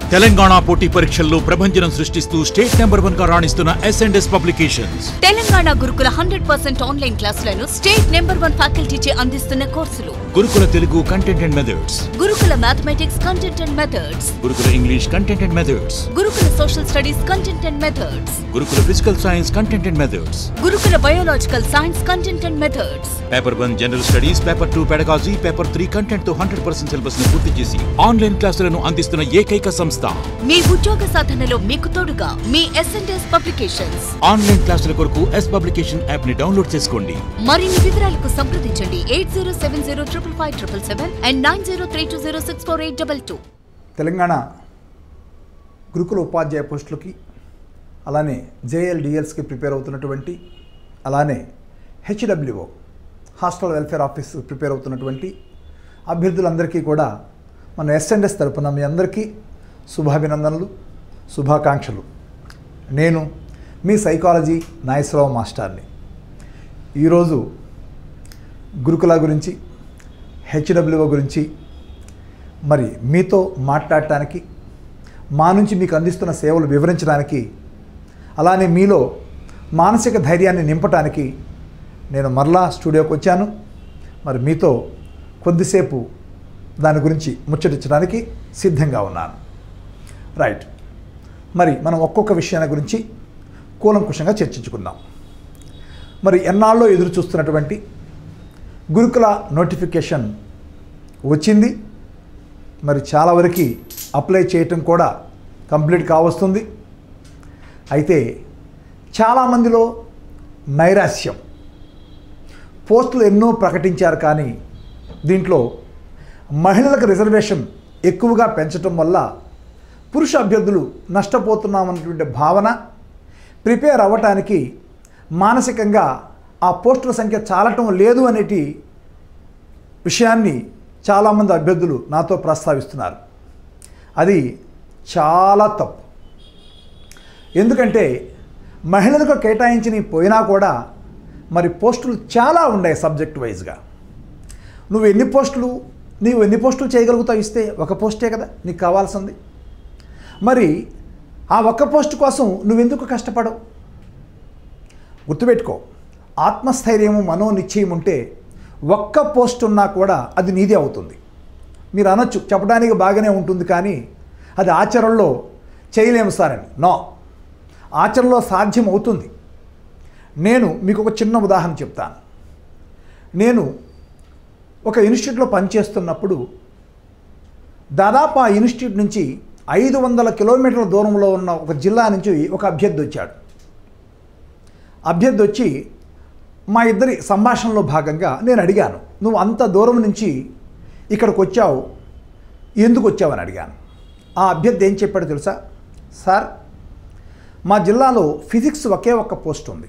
తెలంగాణ పోటీ పరీక్షల్లో ప్రభంజనం సృష్టిస్తూ స్టేట్ నెంబర్ వన్ గా రాణిస్తున్న S and S publications Telangana Gurukula hundred percent online క్లాసులను స్టేట్ నెంబర్ వన్ ఫ్యాకల్టీచే అందిస్తున్న కోర్సులు Gurukula Telugu content and methods Gurukula mathematics content and methods Gurukula English content and methods Gurukula social studies content and methods Gurukula physical science content and methods Gurukula biological science content and methods paper one general studies paper two pedagogy paper three content తో hundred percent syllabus ను పూర్తి చేసి online క్లాసులను అందిస్తున్న ఏకైక సంస్థ మీ ఉద్యోగ సాధనలో మీకు తోడుగా మీ ఎస్ఎన్ఎస్ పబ్లికేషన్స్ ఆన్లైన్ క్లాసుల కొరకు ఎస్ పబ్లికేషన్ యాప్ ని డౌన్లోడ్ చేసుకోండి మరిన్ని వివరాలకు సంప్రదించండి eight zero seven zero triple five triple seven and nine zero three two zero six four eight double two Telangana Gurukula ఉపాధ్యాయ పోస్టులకి అలానే జేఎల్డిఎల్స్కి ప్రిపేర్ అవుతున్నటువంటి అలానే HWO hostel welfare office prepare అవుతున్నటువంటి అభ్యర్థులందరికీ కూడా మన ఎస్ఎండ్ఎస్ తరపున మీ అందరికీ శుభాభినందనలు శుభాకాంక్షలు నేను మీ సైకాలజీ నాగేశ్వరరావు మాస్టర్ని ఈరోజు గురుకుల గురించి హెచ్డబ్ల్యూఓ గురించి మరి మీతో మాట్లాడటానికి మా నుంచి మీకు అందిస్తున్న సేవలు వివరించడానికి అలానే మీలో మానసిక ధైర్యాన్ని నింపటానికి నేను మరలా స్టూడియోకి వచ్చాను మరి మీతో కొద్దిసేపు దాని గురించి ముచ్చటించడానికి సిద్ధంగా ఉన్నాను రైట్ మరి మనం ఒక్కొక్క విషయాన్ని గురించి కూలంకుషంగా చర్చించుకుందాం మరి ఎన్నాళ్ళలో ఎదురు చూస్తున్నటువంటి గురుకుల నోటిఫికేషన్ వచ్చింది మరి చాలా వరకు అప్లై చేయటం కూడా కంప్లీట్ కావస్తుంది అయితే చాలామందిలో నైరాస్యం పోస్టులు ఎన్నో ప్రకటించారు కానీ దీంట్లో మహిళలకు రిజర్వేషన్ ఎక్కువగా పెంచటం వల్ల పురుష అభ్యర్థులు నష్టపోతున్నామన్నటువంటి భావన ప్రిపేర్ అవ్వటానికి మానసికంగా ఆ పోస్టుల సంఖ్య చాలటం లేదు అనేటి విషయాన్ని చాలామంది అభ్యర్థులు నాతో ప్రస్తావిస్తున్నారు అది చాలా తప్పు ఎందుకంటే మహిళలకు కేటాయించిన పోయినా కూడా మరి పోస్టులు చాలా ఉన్నాయి సబ్జెక్ట్ వైజ్గా నువ్వు ఎన్ని పోస్టులు నీవు ఎన్ని పోస్టులు చేయగలుగుతావు ఇస్తే ఒక పోస్టే కదా నీకు కావాల్సింది మరి ఆ ఒక్క పోస్ట్ కోసం నువ్వెందుకు కష్టపడవు గుర్తుపెట్టుకో ఆత్మస్థైర్యము మనోనిశ్చయం ఉంటే ఒక్క పోస్ట్ ఉన్నా కూడా అది నీదే అవుతుంది మీరు అనొచ్చు చెప్పడానికి బాగానే ఉంటుంది కానీ అది ఆచరణలో చేయలేము సార్ అని నో ఆచరణలో సాధ్యం అవుతుంది నేను మీకు ఒక చిన్న ఉదాహరణ చెప్తాను నేను ఒక ఇన్స్టిట్యూట్లో పనిచేస్తున్నప్పుడు దాదాపు ఆ ఇన్స్టిట్యూట్ నుంచి ఐదు వందల కిలోమీటర్ల దూరంలో ఉన్న ఒక జిల్లా నుంచి ఒక అభ్యర్థి వచ్చాడు అభ్యర్థి వచ్చి మా ఇద్దరి సంభాషణలో భాగంగా నేను అడిగాను నువ్వు అంత దూరం నుంచి ఇక్కడికి వచ్చావు ఎందుకు వచ్చావని అడిగాను ఆ అభ్యర్థి ఏం చెప్పాడో తెలుసా సార్ మా జిల్లాలో ఫిజిక్స్ ఒకే ఒక్క పోస్ట్ ఉంది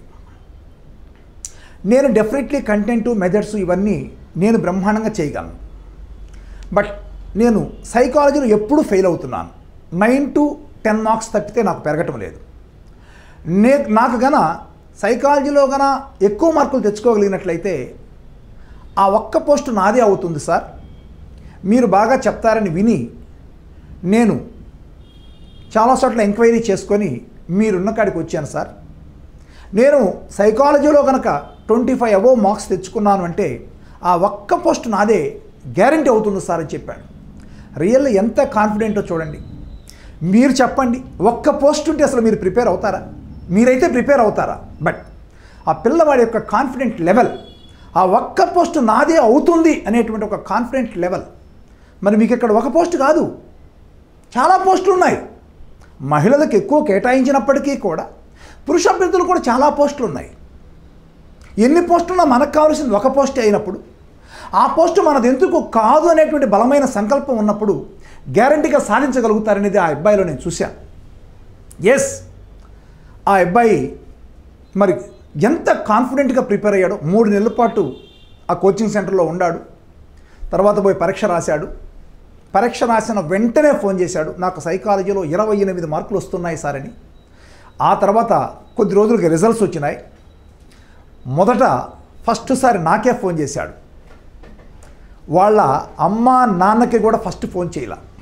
నేను డెఫినెట్లీ కంటెంట్ మెథడ్స్ ఇవన్నీ నేను బ్రహ్మాండంగా చేయగలను బట్ నేను సైకాలజీలో ఎప్పుడూ ఫెయిల్ అవుతున్నాను నైన్ టు టెన్ మార్క్స్ తప్పితే నాకు పెరగటం లేదు నే నాకు గన సైకాలజీలో గన ఎక్కువ మార్కులు తెచ్చుకోగలిగినట్లయితే ఆ ఒక్క పోస్టు నాదే అవుతుంది సార్ మీరు బాగా చెప్తారని విని నేను చాలా చోట్ల ఎంక్వైరీ చేసుకొని మీరున్న కాడికి వచ్చాను సార్ నేను సైకాలజీలో కనుక ట్వంటీ ఫైవ్ అబోవ్ మార్క్స్ తెచ్చుకున్నాను అంటే ఆ ఒక్క పోస్ట్ నాదే గ్యారంటీ అవుతుంది సార్ అని చెప్పాడు రియల్ ఎంత కాన్ఫిడెంటో చూడండి మీరు చెప్పండి ఒక్క పోస్ట్ ఉంటే అసలు మీరు ప్రిపేర్ అవుతారా మీరైతే ప్రిపేర్ అవుతారా బట్ ఆ పిల్లవాడి యొక్క కాన్ఫిడెంట్ లెవెల్ ఆ ఒక్క పోస్ట్ నాదే అవుతుంది అనేటువంటి ఒక కాన్ఫిడెంట్ లెవెల్ మరి మీకు ఇక్కడ ఒక పోస్ట్ కాదు చాలా పోస్టులు ఉన్నాయి మహిళలకు ఎక్కువ కేటాయించినప్పటికీ కూడా పురుష అభ్యర్థులు కూడా చాలా పోస్టులు ఉన్నాయి ఎన్ని పోస్టులున్నా మనకు కావాల్సింది ఒక పోస్టే అయినప్పుడు ఆ పోస్టు మనది ఎందుకు కాదు అనేటువంటి బలమైన సంకల్పం ఉన్నప్పుడు గ్యారంటీగా సాధించగలుగుతారనేది ఆ అబ్బాయిలో నేను చూశాను ఎస్ ఆ అబ్బాయి మరి ఎంత కాన్ఫిడెంట్గా ప్రిపేర్ అయ్యాడో మూడు నెలల పాటు ఆ కోచింగ్ సెంటర్లో ఉన్నాడు తర్వాత పోయి పరీక్ష రాశాడు పరీక్ష రాసిన వెంటనే ఫోన్ చేశాడు నాకు సైకాలజీలో ఇరవై ఎనిమిది మార్కులు వస్తున్నాయి సార్ అని ఆ తర్వాత కొద్ది రోజులకి రిజల్ట్స్ వచ్చినాయి మొదట ఫస్ట్ సారి నాకే ఫోన్ చేశాడు వాళ్ళ అమ్మ నాన్నకి కూడా ఫస్ట్ ఫోన్ చేయాల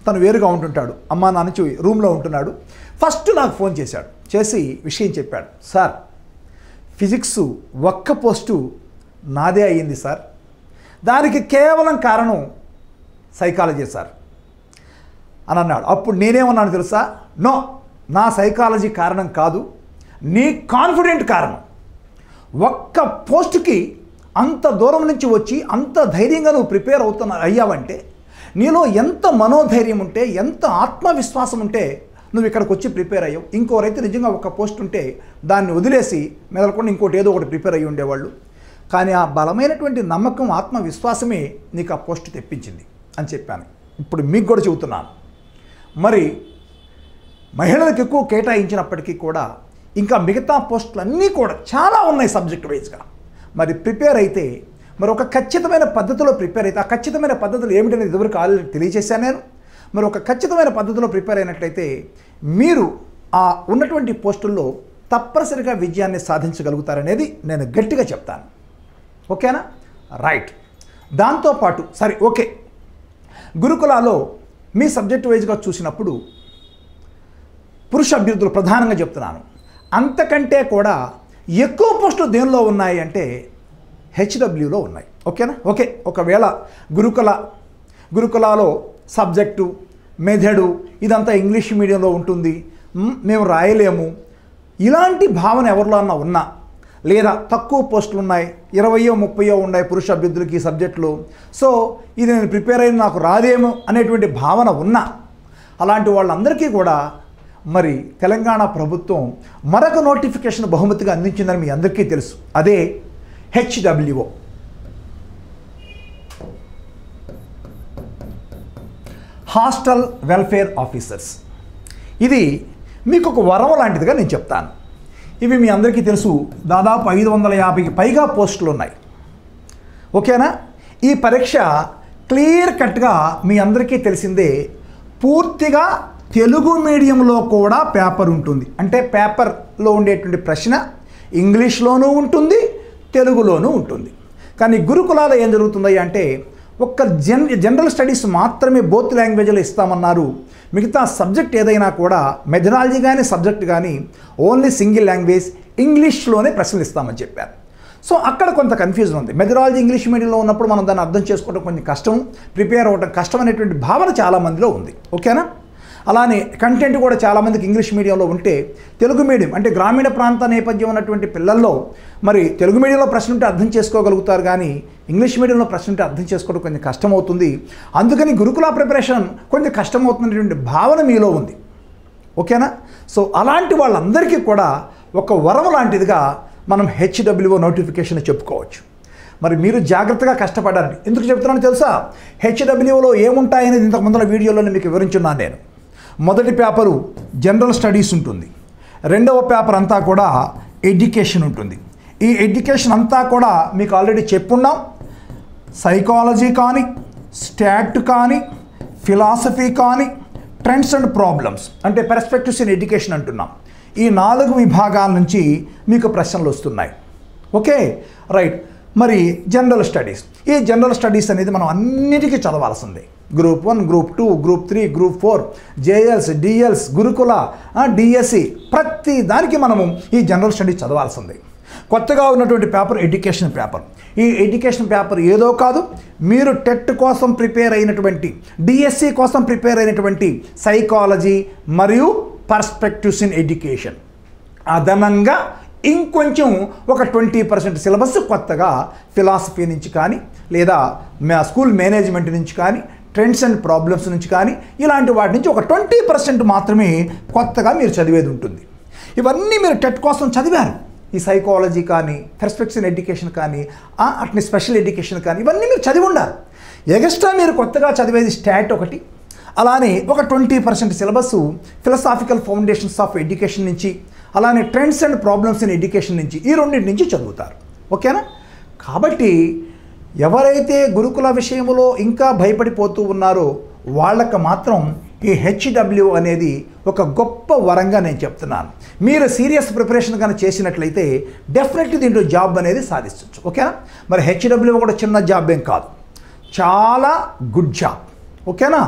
తను వేరుగా ఉంటుంటాడు అమ్మా నాన్న నుంచి రూమ్లో ఉంటున్నాడు ఫస్ట్ నాకు ఫోన్ చేశాడు చేసి విషయం చెప్పాడు సార్ ఫిజిక్స్ ఒక్క పోస్టు నాదే అయ్యింది సార్ దానికి కేవలం కారణం సైకాలజీ సార్ అని అన్నాడు అప్పుడు నేనేమన్నాను తెలుసా నో నా సైకాలజీ కారణం కాదు నీ కాన్ఫిడెంట్ కారణం ఒక్క పోస్ట్కి అంత దూరం నుంచి వచ్చి అంత ధైర్యంగా నువ్వు ప్రిపేర్ అవుతున్నా అయ్యావంటే నీలో ఎంత మనోధైర్యం ఉంటే ఎంత ఆత్మవిశ్వాసం ఉంటే నువ్వు ఇక్కడికి వచ్చి ప్రిపేర్ అయ్యావు ఇంకోరైతే నిజంగా ఒక పోస్ట్ ఉంటే దాన్ని వదిలేసి మెదలకుండా ఇంకోటి ఏదో ఒకటి ప్రిపేర్ అయ్యి ఉండేవాళ్ళు కానీ ఆ బలమైనటువంటి నమ్మకం ఆత్మవిశ్వాసమే నీకు ఆ పోస్ట్ తెప్పించింది అని చెప్పాను ఇప్పుడు మీకు కూడా చెబుతున్నాను మరి మహిళలకు ఎక్కువ కేటాయించినప్పటికీ కూడా ఇంకా మిగతా పోస్టులు అన్నీ కూడా చాలా ఉన్నాయి సబ్జెక్ట్ వైజ్గా మరి ప్రిపేర్ అయితే మరి ఒక ఖచ్చితమైన పద్ధతిలో ప్రిపేర్ అయితే ఆ ఖచ్చితమైన పద్ధతులు ఏమిటనేది ఇదివరకు ఆల్రెడీ తెలియజేశాను నేను మరి ఒక ఖచ్చితమైన పద్ధతిలో ప్రిపేర్ అయినట్లయితే మీరు ఆ ఉన్నటువంటి పోస్టుల్లో తప్పనిసరిగా విజయాన్ని సాధించగలుగుతారనేది నేను గట్టిగా చెప్తాను ఓకేనా రైట్ దాంతోపాటు సరే ఓకే గురుకులాలో మీ సబ్జెక్ట్ వైజ్గా చూసినప్పుడు పురుష అభ్యర్థులు ప్రధానంగా చెప్తున్నాను అంతకంటే కూడా ఎక్కువ పోస్టులు దేనిలో ఉన్నాయి అంటే హెచ్డబ్ల్యూలో ఉన్నాయి ఓకేనా ఓకే ఒకవేళ గురుకుల గురుకులాలో సబ్జెక్టు మెథడు ఇదంతా ఇంగ్లీష్ మీడియంలో ఉంటుంది మ్, మేము రాయలేము ఇలాంటి భావన ఎవరిలో అన్నా ఉన్నా లేదా తక్కువ పోస్టులు ఉన్నాయి ఇరవయో ముప్పయో ఉన్నాయి పురుష అభ్యర్థులకి ఈ సబ్జెక్టులు సో ఇది నేను ప్రిపేర్ అయిన నాకు రాదేమో అనేటువంటి భావన ఉన్నా అలాంటి వాళ్ళందరికీ కూడా మరి తెలంగాణ ప్రభుత్వం మరొక నోటిఫికేషన్ బహుమతిగా అందించిందని మీ అందరికీ తెలుసు అదే హెచ్డబ్ల్యూఓ హాస్టల్ వెల్ఫేర్ ఆఫీసర్స్ ఇది మీకు ఒక వరం లాంటిదిగా నేను చెప్తాను ఇవి మీ అందరికీ తెలుసు దాదాపు ఐదు వందల యాభైకి పైగా పోస్టులు ఉన్నాయి ఓకేనా ఈ పరీక్ష క్లియర్ కట్గా మీ అందరికీ తెలిసిందే పూర్తిగా తెలుగు మీడియంలో కూడా పేపర్ ఉంటుంది అంటే పేపర్లో ఉండేటువంటి ప్రశ్న ఇంగ్లీష్లోనూ ఉంటుంది తెలుగులోనూ ఉంటుంది కానీ గురుకులాలో ఏం జరుగుతుంది అంటే ఒక్క జన్ జనరల్ స్టడీస్ మాత్రమే బోత్ లాంగ్వేజ్లో ఇస్తామన్నారు మిగతా సబ్జెక్ట్ ఏదైనా కూడా మెథడాలజీ కానీ సబ్జెక్ట్ కానీ ఓన్లీ సింగిల్ లాంగ్వేజ్ ఇంగ్లీష్లోనే ప్రశ్నలు ఇస్తామని చెప్పారు సో అక్కడ కొంత కన్ఫ్యూజన్ ఉంది మెథడాలజీ ఇంగ్లీష్ మీడియంలో ఉన్నప్పుడు మనం దాన్ని అర్థం చేసుకోవడం కొంచెం కష్టం ప్రిపేర్ అవ్వడం కష్టం అనేటువంటి భావన చాలామందిలో ఉంది ఓకేనా అలానే కంటెంట్ కూడా చాలామందికి ఇంగ్లీష్ మీడియంలో ఉంటే తెలుగు మీడియం అంటే గ్రామీణ ప్రాంత నేపథ్యం ఉన్నటువంటి పిల్లల్లో మరి తెలుగు మీడియంలో ప్రశ్న ఉంటే అర్థం చేసుకోగలుగుతారు కానీ ఇంగ్లీష్ మీడియంలో ప్రశ్న ఉంటే అర్థం చేసుకోవడం కొంచెం కష్టమవుతుంది అందుకని గురుకుల ప్రిపరేషన్ కొంచెం కష్టమవుతున్నటువంటి భావన మీలో ఉంది ఓకేనా సో అలాంటి వాళ్ళందరికీ కూడా ఒక వరం లాంటిదిగా మనం హెచ్డబ్ల్యూఓ నోటిఫికేషన్ చెప్పుకోవచ్చు మరి మీరు జాగ్రత్తగా కష్టపడాలి ఎందుకు చెప్తున్నాను తెలుసా హెచ్డబ్ల్యూలో ఏముంటాయనేది ఇంతకు ముందర వీడియోలో మీకు వివరించున్నాను నేను మొదటి పేపరు జనరల్ స్టడీస్ ఉంటుంది రెండవ పేపర్ అంతా కూడా ఎడ్యుకేషన్ ఉంటుంది ఈ ఎడ్యుకేషన్ అంతా కూడా మీకు ఆల్రెడీ చెప్పున్నాం సైకాలజీ కానీ స్టాట్ కానీ ఫిలాసఫీ కానీ ట్రెండ్స్ అండ్ ప్రాబ్లమ్స్ అంటే పెర్స్పెక్టివ్స్ ఇన్ ఎడ్యుకేషన్ అంటున్నాం ఈ నాలుగు విభాగాల నుంచి మీకు ప్రశ్నలు వస్తున్నాయి ఓకే రైట్ మరి జనరల్ స్టడీస్ ఈ జనరల్ స్టడీస్ అనేది మనం అన్నిటికీ చదవాల్సిందే group one group two group three group four JLs DLs Gurukula DSC ప్రతి దానికి మనము ఈ జనరల్ స్టడీస్ చదవాల్సిందే కొత్తగా ఉన్నటువంటి పేపర్ ఎడ్యుకేషన్ పేపర్ ఈ ఎడ్యుకేషన్ పేపర్ ఏదో కాదు మీరు టెట్ కోసం ప్రిపేర్ అయినటువంటి డిఎస్సి కోసం ప్రిపేర్ అయినటువంటి సైకాలజీ మరియు పర్స్పెక్టివ్స్ ఇన్ ఎడ్యుకేషన్ అదనంగా ఇంకొంచెం ఒక ట్వంటీ పర్సెంట్ సిలబస్ కొత్తగా ఫిలాసఫీ నుంచి కానీ లేదా మా స్కూల్ మేనేజ్మెంట్ నుంచి కానీ ట్రెండ్స్ అండ్ ప్రాబ్లమ్స్ నుంచి కానీ ఇలాంటి వాటి నుంచి ఒక ట్వంటీ పర్సెంట్ మాత్రమే కొత్తగా మీరు చదివేది ఉంటుంది ఇవన్నీ మీరు టెట్ కోసం చదివారు ఈ సైకాలజీ కానీ పర్స్పెక్ట్స్ ఇన్ ఎడ్యుకేషన్ కానీ ఆ, అట్ని స్పెషల్ ఎడ్యుకేషన్ కానీ ఇవన్నీ మీరు చదివి ఉండాలి ఎగస్ట్రా మీరు కొత్తగా చదివేది స్టాట్ ఒకటి అలానే ఒక twenty percent syllabus philosophical foundations of education నుంచి అలానే trends and problems in education నుంచి ఈ రెండింటి నుంచి చదువుతారు ఓకేనా కాబట్టి ఎవరైతే గురుకుల విషయంలో ఇంకా భయపడిపోతూ ఉన్నారో వాళ్ళకు మాత్రం ఈ హెచ్డబ్ల్యూ అనేది ఒక గొప్ప వరంగా నేను చెప్తున్నాను మీరు సీరియస్ ప్రిపరేషన్ కానీ చేసినట్లయితే డెఫినెట్లీ దీంట్లో జాబ్ అనేది సాధించవచ్చు ఓకేనా మరి హెచ్డబ్ల్యూ కూడా చిన్న జాబ్ ఏం కాదు చాలా గుడ్ జాబ్ ఓకేనా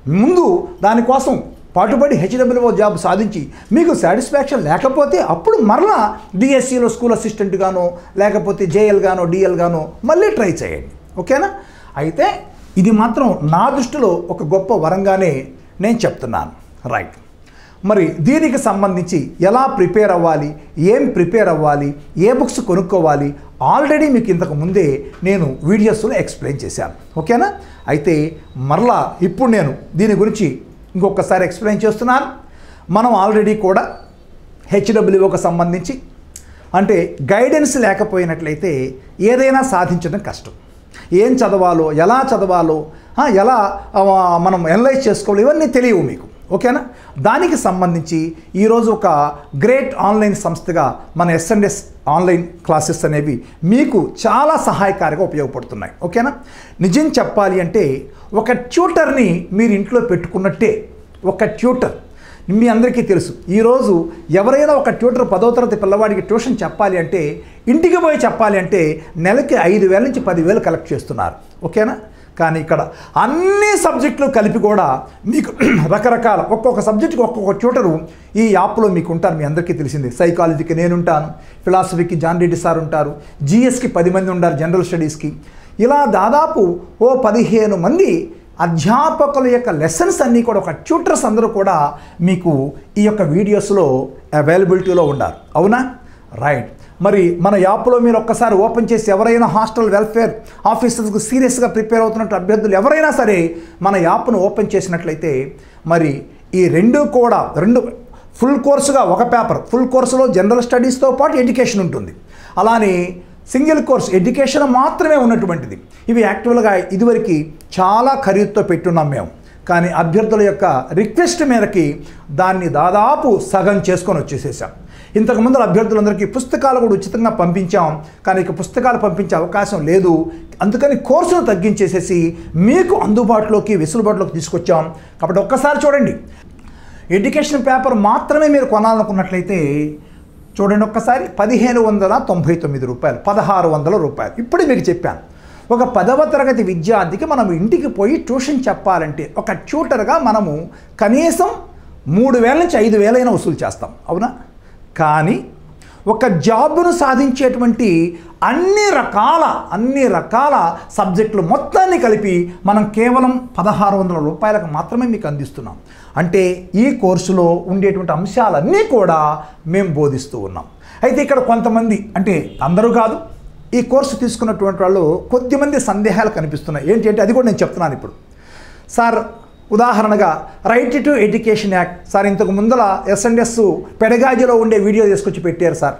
ముందు దానికోసం పాటుపడి హెచ్డబ్ల్యూఓ జాబ్ సాధించి మీకు సాటిస్ఫాక్షన్ లేకపోతే అప్పుడు మరలా డిఎస్సిలో స్కూల్ అసిస్టెంట్ గానో లేకపోతే జేఎల్ గానో డిఎల్ గానో మళ్ళీ ట్రై చేయండి ఓకేనా అయితే ఇది మాత్రం నా దృష్టిలో ఒక గొప్ప వరంగానే నేను చెప్తున్నాను రైట్ మరి దీనికి సంబంధించి ఎలా ప్రిపేర్ అవ్వాలి ఏం ప్రిపేర్ అవ్వాలి ఏ బుక్స్ కొనుక్కోవాలి ఆల్రెడీ మీకు ఇంతకు ముందే నేను వీడియోస్లో ఎక్స్ప్లెయిన్ చేశాను ఓకేనా అయితే మరలా ఇప్పుడు నేను దీని గురించి ఇంకొకసారి ఎక్స్ప్లెయిన్ చేస్తున్నాను మనం ఆల్రెడీ కూడా హెచ్డబ్ల్యూకి సంబంధించి అంటే గైడెన్స్ లేకపోయినట్లయితే ఏదైనా సాధించడం కష్టం ఏం చదవాలో ఎలా చదవాలో ఆ, ఎలా ఆ, మనం ఎనలైజ్ చేసుకోవాలి ఇవన్నీ తెలియవు మీకు ఓకేనా దానికి సంబంధించి ఈరోజు ఒక గ్రేట్ ఆన్లైన్ సంస్థగా మన ఎస్ఎన్ఎస్ ఆన్లైన్ క్లాసెస్ అనేవి మీకు చాలా సహాయకారిగా ఉపయోగపడుతున్నాయి ఓకేనా నిజం చెప్పాలి అంటే ఒక ట్యూటర్ని మీరు ఇంట్లో పెట్టుకున్నట్టే ఒక ట్యూటర్ మీ అందరికీ తెలుసు ఈరోజు ఎవరైనా ఒక ట్యూటర్ పదో తరగతి పిల్లవాడికి ట్యూషన్ చెప్పాలి అంటే ఇంటికి పోయి చెప్పాలి అంటే నెలకి ఐదు వేల నుంచి పదివేలు కలెక్ట్ చేస్తున్నారు ఓకేనా కానీ ఇక్కడ అన్ని సబ్జెక్టులు కలిపి కూడా మీకు రకరకాల ఒక్కొక్క సబ్జెక్టుకి ఒక్కొక్క ట్యూటరు ఈ యాప్లో మీకు ఉంటారు మీ అందరికీ తెలిసింది సైకాలజీకి నేను ఉంటాను ఫిలాసఫీకి జాన్ రెడ్డి సార్ ఉంటారు జిఎస్కి పది మంది ఉంటారు జనరల్ స్టడీస్కి ఇలా దాదాపు ఓ పదిహేను మంది అధ్యాపకుల యొక్క లెసన్స్ అన్నీ కూడా ఒక ట్యూటర్స్ అందరూ కూడా మీకు ఈ యొక్క వీడియోస్లో అవైలబిలిటీలో ఉన్నారు అవునా రైట్ మరి మన యాప్లో మీరు ఒక్కసారి ఓపెన్ చేసి ఎవరైనా హాస్టల్ వెల్ఫేర్ ఆఫీసర్స్కి సీరియస్గా ప్రిపేర్ అవుతున్నట్టు అభ్యర్థులు ఎవరైనా సరే మన యాప్ను ఓపెన్ చేసినట్లయితే మరి ఈ రెండు కూడా రెండు ఫుల్ కోర్సుగా ఒక పేపర్ ఫుల్ కోర్సులో జనరల్ స్టడీస్తో పాటు ఎడ్యుకేషన్ ఉంటుంది అలానే సింగిల్ కోర్స్ ఎడ్యుకేషన్ మాత్రమే ఉన్నటువంటిది ఇవి యాక్చువల్గా ఇదివరకు చాలా ఖరీదుతో పెట్టున్నాం మేము కానీ అభ్యర్థుల యొక్క రిక్వెస్ట్ మేరకి దాన్ని దాదాపు సగం చేసుకొని వచ్చేసేసాం ఇంతకుముందు అభ్యర్థులందరికీ పుస్తకాలు కూడా ఉచితంగా పంపించాం కానీ ఇక పుస్తకాలు పంపించే అవకాశం లేదు అందుకని కోర్సును తగ్గించేసేసి మీకు అందుబాటులోకి వెసులుబాటులోకి తీసుకొచ్చాం కాబట్టి ఒక్కసారి చూడండి ఎడ్యుకేషన్ పేపర్ మాత్రమే మీరు కొనాలనుకున్నట్లయితే చూడండి ఒక్కసారి పదిహేను వందల తొంభై తొమ్మిది రూపాయలు పదహారు వందల రూపాయలు ఇప్పుడే మీకు చెప్పాను ఒక పదవ తరగతి విద్యార్థికి మనం ఇంటికి పోయి ట్యూషన్ చెప్పాలంటే ఒక ట్యూటర్గా మనము కనీసం మూడు వేల నుంచి ఐదు వేలైనా వసూలు చేస్తాం అవునా కానీ ఒక జాబ్ను సాధించేటువంటి అన్ని రకాల అన్ని రకాల సబ్జెక్టులు మొత్తాన్ని కలిపి మనం కేవలం పదహారు వందల రూపాయలకు మాత్రమే మీకు అందిస్తున్నాం అంటే ఈ కోర్సులో ఉండేటువంటి అంశాలన్నీ కూడా మేము బోధిస్తూ ఉన్నాం అయితే ఇక్కడ కొంతమంది అంటే అందరూ కాదు ఈ కోర్సు తీసుకున్నటువంటి వాళ్ళు కొద్దిమంది సందేహాలు కనిపిస్తున్నాయి ఏంటి అంటే అది కూడా నేను చెప్తున్నాను ఇప్పుడు సార్ ఉదాహరణగా right to education act sir ఇంతకు ముందల ఎస్ఎన్ఎస్ పెడగాజీలో ఉండే వీడియో తీసుకొచ్చి పెట్టారు సార్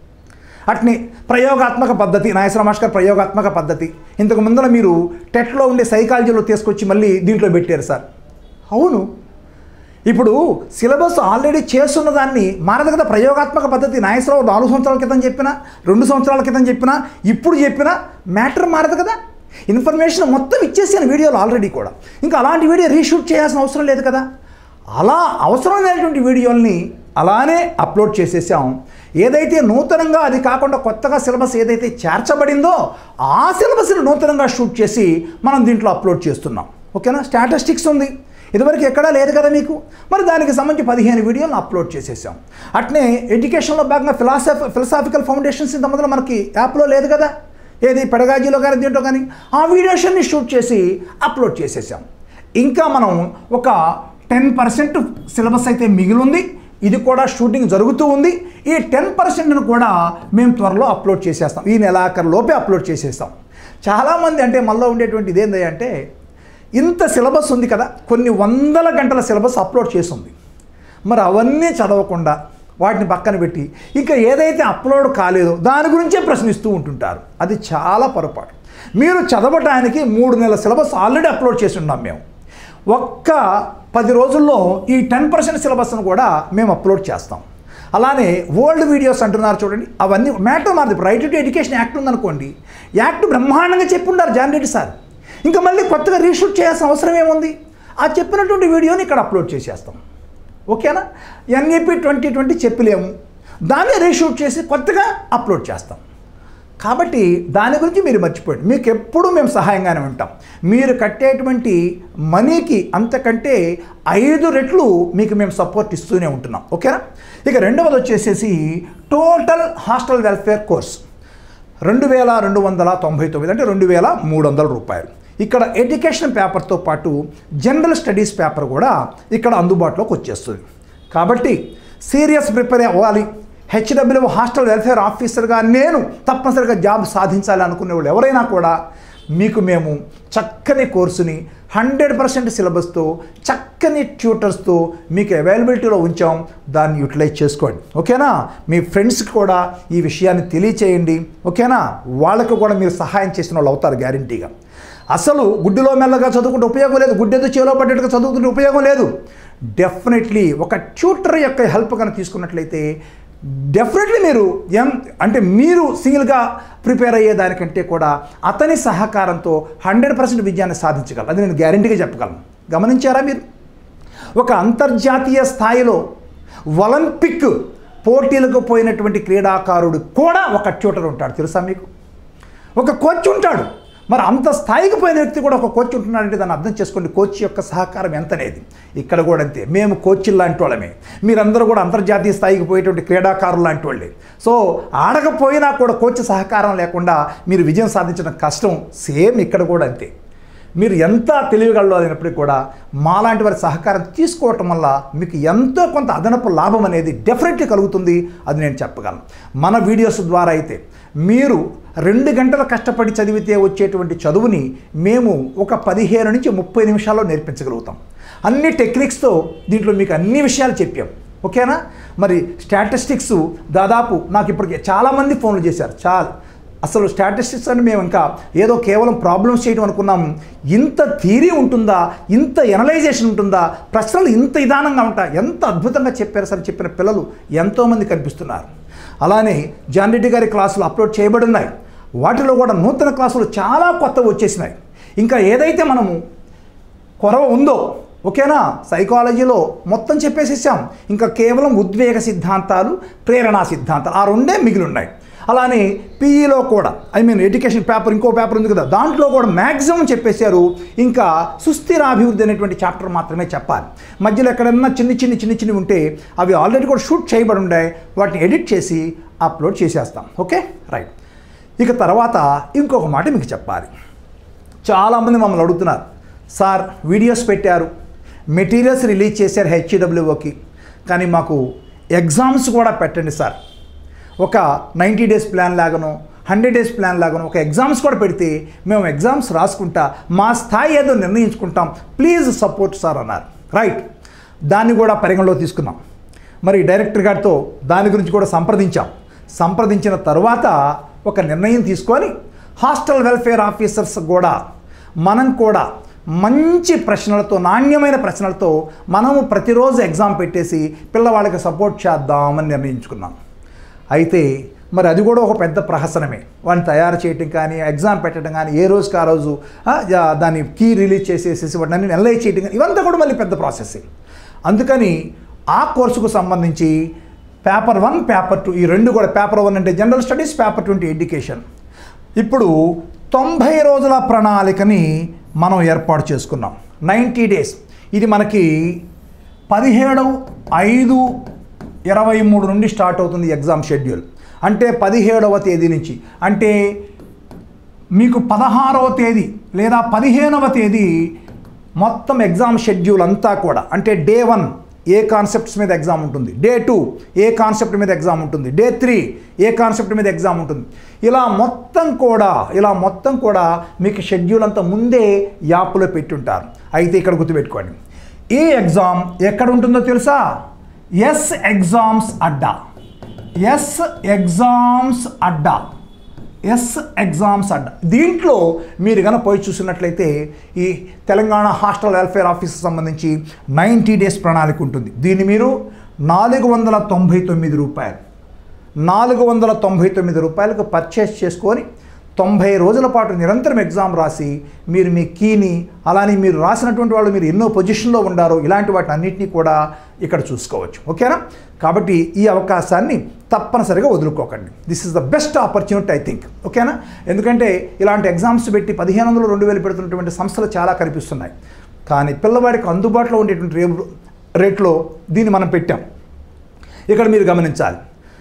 అట్ని ప్రయోగాత్మక పద్ధతి నాగేశ్వర మాస్కర్ ప్రయోగాత్మక పద్ధతి ఇంతకు ముందర మీరు టెట్లో ఉండే సైకాలజీలో తీసుకొచ్చి మళ్ళీ దీంట్లో పెట్టారు సార్ అవును ఇప్పుడు సిలబస్ ఆల్రెడీ చేస్తున్న దాన్ని మారదు కదా ప్రయోగాత్మక పద్ధతి నాగేశ్వరరావు నాలుగు సంవత్సరాల క్రితం చెప్పినా రెండు సంవత్సరాల క్రితం చెప్పినా ఇప్పుడు చెప్పినా మ్యాటర్ మారదు కదా ఇన్ఫర్మేషన్ మొత్తం ఇచ్చేసాను వీడియోలో ఆల్రెడీ కూడా ఇంకా అలాంటి వీడియో రీషూట్ చేయాల్సిన అవసరం లేదు కదా అలా అవసరమైనటువంటి వీడియోల్ని అలానే అప్లోడ్ చేసేసాం ఏదైతే నూతనంగా అది కాకుండా కొత్తగా సిలబస్ ఏదైతే చేర్చబడిందో ఆ సిలబస్ని నూతనంగా షూట్ చేసి మనం దీంట్లో అప్లోడ్ చేస్తున్నాం ఓకేనా స్టాటిస్టిక్స్ ఉంది ఇదివరకు ఎక్కడా లేదు కదా మీకు మరి దానికి సంబంధించి పదిహేను వీడియోలను అప్లోడ్ చేసేసాం అట్నే ఎడ్యుకేషన్లో భాగంగా ఫిలాసఫీ ఫిలసాఫికల్ ఫౌండేషన్స్ ఇంత మొదలు మనకి యాప్లో లేదు కదా ఏది పెడగాజీలో కానీ దీంట్లో కానీ ఆ వీడియోస్ని షూట్ చేసి అప్లోడ్ చేసేసాం ఇంకా మనం ఒక టెన్ పర్సెంట్ సిలబస్ అయితే మిగిలింది ఇది కూడా షూటింగ్ జరుగుతూ ఉంది ఈ టెన్ పర్సెంట్ను కూడా మేము త్వరలో అప్లోడ్ చేసేస్తాం ఈ నెలాఖరు లోపే అప్లోడ్ చేసేస్తాం చాలామంది అంటే మనలో ఉండేటువంటి ఇదేంది అంటే ఇంత సిలబస్ ఉంది కదా కొన్ని వందల గంటల సిలబస్ అప్లోడ్ చేసింది మరి అవన్నీ చదవకుండా వాటిని పక్కన పెట్టి ఇంకా ఏదైతే అప్లోడ్ కాలేదో దాని గురించే ప్రశ్నిస్తూ ఉంటుంటారు అది చాలా పొరపాటు మీరు చదవటానికి మూడు నెలల సిలబస్ ఆల్రెడీ అప్లోడ్ చేసి ఉన్నాం మేము ఒక్క పది రోజుల్లో ఈ టెన్ పర్సెంట్ సిలబస్ను కూడా మేము అప్లోడ్ చేస్తాం అలానే ఓల్డ్ వీడియోస్ అంటున్నారు చూడండి అవన్నీ మ్యాటర్ మారదు ఇప్పుడు రైట్ టు ఎడ్యుకేషన్ యాక్ట్ ఉందనుకోండి యాక్ట్ బ్రహ్మాండంగా చెప్పి ఉండారు జాన్ రెడ్డి సార్ ఇంకా మళ్ళీ కొత్తగా రీషూట్ చేయాల్సిన అవసరం ఏముంది ఆ చెప్పినటువంటి వీడియోని ఇక్కడ అప్లోడ్ చేసేస్తాం ఓకేనా ఎన్ఏపి ట్వంటీ ట్వంటీ చెప్పలేము దాన్ని రీషూట్ చేసి కొత్తగా అప్లోడ్ చేస్తాం కాబట్టి దాని గురించి మీరు మర్చిపోండి మీకు ఎప్పుడూ మేము సహాయంగానే ఉంటాం మీరు కట్టేటువంటి మనీకి అంతకంటే ఐదు రెట్లు మీకు మేము సపోర్ట్ ఇస్తూనే ఉంటున్నాం ఓకేనా ఇక రెండవది వచ్చేసేసి టోటల్ హాస్టల్ వెల్ఫేర్ కోర్స్ రెండు వేల రెండు వందల తొంభై తొమ్మిది అంటే రెండు వేల మూడు వందల రూపాయలు ఇక్కడ ఎడ్యుకేషన్ పేపర్తో పాటు జనరల్ స్టడీస్ పేపర్ కూడా ఇక్కడ అందుబాటులోకి వచ్చేస్తుంది కాబట్టి సీరియస్ ప్రిపేర్ అవ్వాలి హెచ్డబ్ల్యూ హాస్టల్ వెల్ఫేర్ ఆఫీసర్గా నేను తప్పనిసరిగా జాబ్ సాధించాలి అనుకునే వాళ్ళు ఎవరైనా కూడా మీకు మేము చక్కని కోర్సుని హండ్రెడ్ పర్సెంట్ సిలబస్తో చక్కని ట్యూటర్స్తో మీకు అవైలబిలిటీలో ఉంచాం దాన్ని యూటిలైజ్ చేసుకోండి ఓకేనా మీ ఫ్రెండ్స్కి కూడా ఈ విషయాన్ని తెలియచేయండి ఓకేనా వాళ్ళకు కూడా మీరు సహాయం చేసిన వాళ్ళు అవుతారు గ్యారంటీగా అసలు గుడ్డిలో మెల్లగా చదువుకుంటే ఉపయోగం లేదు గుడ్డెదో చేలో పడ్డట్టుగా చదువుకుంటే ఉపయోగం లేదు డెఫినెట్లీ ఒక ట్యూటర్ యొక్క హెల్ప్ కనుక తీసుకున్నట్లయితే డెఫినెట్లీ మీరు ఎం అంటే మీరు సింగిల్గా ప్రిపేర్ అయ్యే దానికంటే కూడా అతని సహకారంతో హండ్రెడ్ పర్సెంట్ విజయాన్ని సాధించగలరు అది నేను గ్యారంటీగా చెప్పగలను గమనించారా మీరు ఒక అంతర్జాతీయ స్థాయిలో ఒలింపిక్ పోటీలకు పోయినటువంటి క్రీడాకారుడు కూడా ఒక ట్యూటర్ ఉంటాడు తెలుసా మీకు ఒక కోచ్ ఉంటాడు మరి అంత స్థాయికి పోయిన వ్యక్తి కూడా ఒక కోచ్ ఉంటున్నాడంటే దాన్ని అర్థం చేసుకోండి కోచ్ యొక్క సహకారం ఎంత అనేది ఇక్కడ కూడా అంతే మేము కోచ్లు లాంటి వాళ్ళమే మీరందరూ కూడా అంతర్జాతీయ స్థాయికి పోయేటువంటి క్రీడాకారులు లాంటి వాళ్ళే సో ఆడకపోయినా కూడా కోచ్ సహకారం లేకుండా మీరు విజయం సాధించడం కష్టం సేమ్ ఇక్కడ కూడా అంతే మీరు ఎంత తెలివిగలలో అయినప్పటికీ కూడా మాలాంటి వారి సహకారం తీసుకోవటం వల్ల మీకు ఎంతో కొంత అదనపు లాభం అనేది డెఫినెట్లీ కలుగుతుంది అది నేను చెప్పగలను మన వీడియోస్ ద్వారా అయితే మీరు రెండు గంటలు కష్టపడి చదివితే వచ్చేటువంటి చదువుని మేము ఒక పదిహేను నుంచి ముప్పై నిమిషాల్లో నేర్పించగలుగుతాం అన్ని టెక్నిక్స్తో దీంట్లో మీకు అన్ని విషయాలు చెప్పాం ఓకేనా మరి స్టాటిస్టిక్స్ దాదాపు నాకు ఇప్పటికి చాలామంది ఫోన్లు చేశారు చాలా అసలు స్టాటిస్టిక్స్ అని మేము ఇంకా ఏదో కేవలం ప్రాబ్లమ్స్ చేయడం అనుకున్నాం ఇంత థీరీ ఉంటుందా ఇంత ఎనలైజేషన్ ఉంటుందా ప్రశ్నలు ఇంత విధానంగా ఉంటా ఎంత అద్భుతంగా చెప్పారు సార్ చెప్పిన పిల్లలు ఎంతోమంది కనిపిస్తున్నారు అలానే జాన్ రెడ్డి గారి క్లాసులు అప్లోడ్ చేయబడి ఉన్నాయి వాటిలో కూడా నూతన క్లాసులు చాలా కొత్తవి వచ్చేసినాయి ఇంకా ఏదైతే మనము కొరవ ఉందో ఓకేనా సైకాలజీలో మొత్తం చెప్పేసేసాం ఇంకా కేవలం ఉద్వేగ సిద్ధాంతాలు ప్రేరణా సిద్ధాంతాలు ఆ రెండే మిగిలి ఉన్నాయి అలానే పీఈలో కూడా ఐ మీన్ ఎడ్యుకేషన్ పేపర్ ఇంకో పేపర్ ఉంది కదా దాంట్లో కూడా మ్యాక్సిమం చెప్పేశారు ఇంకా సుస్థిరాభివృద్ధి అనేటువంటి చాప్టర్ మాత్రమే చెప్పాలి మధ్యలో ఎక్కడన్నా చిన్ని చిన్ని చిన్ని చిన్ని ఉంటే అవి ఆల్రెడీ కూడా షూట్ చేయబడి ఉన్నాయి వాటిని ఎడిట్ చేసి అప్లోడ్ చేసేస్తాం ఓకే రైట్ ఇక తర్వాత ఇంకొక మాట మీకు చెప్పాలి చాలామంది మమ్మల్ని అడుగుతున్నారు సార్ వీడియోస్ పెట్టారు మెటీరియల్స్ రిలీజ్ చేశారు హెచ్డబ్ల్యూఓకి కానీ మాకు ఎగ్జామ్స్ కూడా పెట్టండి సార్ ఒక నైంటీ డేస్ ప్లాన్ లాగానో హండ్రెడ్ డేస్ ప్లాన్ లాగానో ఒక ఎగ్జామ్స్ కూడా పెడితే మేము ఎగ్జామ్స్ రాసుకుంటా మా స్థాయి ఏదో నిర్ణయించుకుంటాం ప్లీజ్ సపోర్ట్ సార్ అన్నారు రైట్ దాన్ని కూడా పరిగణలో తీసుకున్నాం మరి డైరెక్టర్ గారితో దాని గురించి కూడా సంప్రదించాం సంప్రదించిన తర్వాత ఒక నిర్ణయం తీసుకొని హాస్టల్ వెల్ఫేర్ ఆఫీసర్స్ కూడా మనం కూడా మంచి ప్రశ్నలతో నాణ్యమైన ప్రశ్నలతో మనము ప్రతిరోజు ఎగ్జామ్ పెట్టేసి పిల్లవాళ్ళకి సపోర్ట్ చేద్దామని నిర్ణయించుకున్నాం అయితే మరి అది కూడా ఒక పెద్ద ప్రహసనమే వాడిని తయారు చేయటం కానీ ఎగ్జామ్ పెట్టడం కానీ ఏ రోజుకి ఆ రోజు ఆ, జా- దాన్ని కీ రిలీజ్ చేసేసేసి వాటిని అన్ని అనలైజ్ చేయటం కానీ ఇవంతా కూడా మళ్ళీ పెద్ద ప్రాసెసింగ్ అందుకని ఆ కోర్సుకు సంబంధించి పేపర్ వన్ పేపర్ టూ ఈ రెండు కూడా పేపర్ వన్ అంటే general studies paper twenty education ఇప్పుడు తొంభై రోజుల ప్రణాళికని మనం ఏర్పాటు చేసుకున్నాం నైంటీ డేస్ ఇది మనకి పదిహేడు ఐదు ఇరవై మూడు నుండి స్టార్ట్ అవుతుంది ఎగ్జామ్ షెడ్యూల్ అంటే పదిహేడవ తేదీ నుంచి అంటే మీకు పదహారవ తేదీ లేదా పదిహేనవ తేదీ మొత్తం ఎగ్జామ్ షెడ్యూల్ అంతా కూడా అంటే డే వన్ ఏ కాన్సెప్ట్స్ మీద ఎగ్జామ్ ఉంటుంది డే టూ ఏ కాన్సెప్ట్ మీద ఎగ్జామ్ ఉంటుంది డే త్రీ ఏ కాన్సెప్ట్ మీద ఎగ్జామ్ ఉంటుంది ఇలా మొత్తం కూడా ఇలా మొత్తం కూడా మీకు షెడ్యూల్ అంతా ముందే యాప్లో పెట్టుంటారు అయితే ఇక్కడ గుర్తుపెట్టుకోండి ఈ ఎగ్జామ్ ఎక్కడ ఉంటుందో తెలుసా S exams Adda S exams Adda S exams Adda దీంట్లో మీరు కనుక పోయి చూసినట్లయితే ఈ తెలంగాణ హాస్టల్ వెల్ఫేర్ ఆఫీస్ సంబంధించి నైంటీ డేస్ ప్రణాళిక ఉంటుంది దీన్ని మీరు నాలుగు వందల తొంభై తొమ్మిది రూపాయలు నాలుగు వందల తొంభై తొమ్మిది రూపాయలకు పర్చేస్ చేసుకొని తొంభై రోజుల పాటు నిరంతరం ఎగ్జామ్ రాసి మీరు మీ కీని అలానే మీరు రాసినటువంటి వాళ్ళు మీరు ఎన్నో పొజిషన్లో ఉండారో ఇలాంటి వాటిని అన్నింటినీ కూడా ఇక్కడ చూసుకోవచ్చు ఓకేనా కాబట్టి ఈ అవకాశాన్ని తప్పనిసరిగా వదులుకోకండి this is the best opportunity I think ఓకేనా ఎందుకంటే ఇలాంటి ఎగ్జామ్స్ పెట్టి పదిహేను వందలు రెండు వేలు పెడుతున్నటువంటి సంస్థలు చాలా కనిపిస్తున్నాయి కానీ పిల్లవాడికి అందుబాటులో ఉండేటువంటి రేపు రేట్లో దీన్ని మనం పెట్టాం ఇక్కడ మీరు గమనించాలి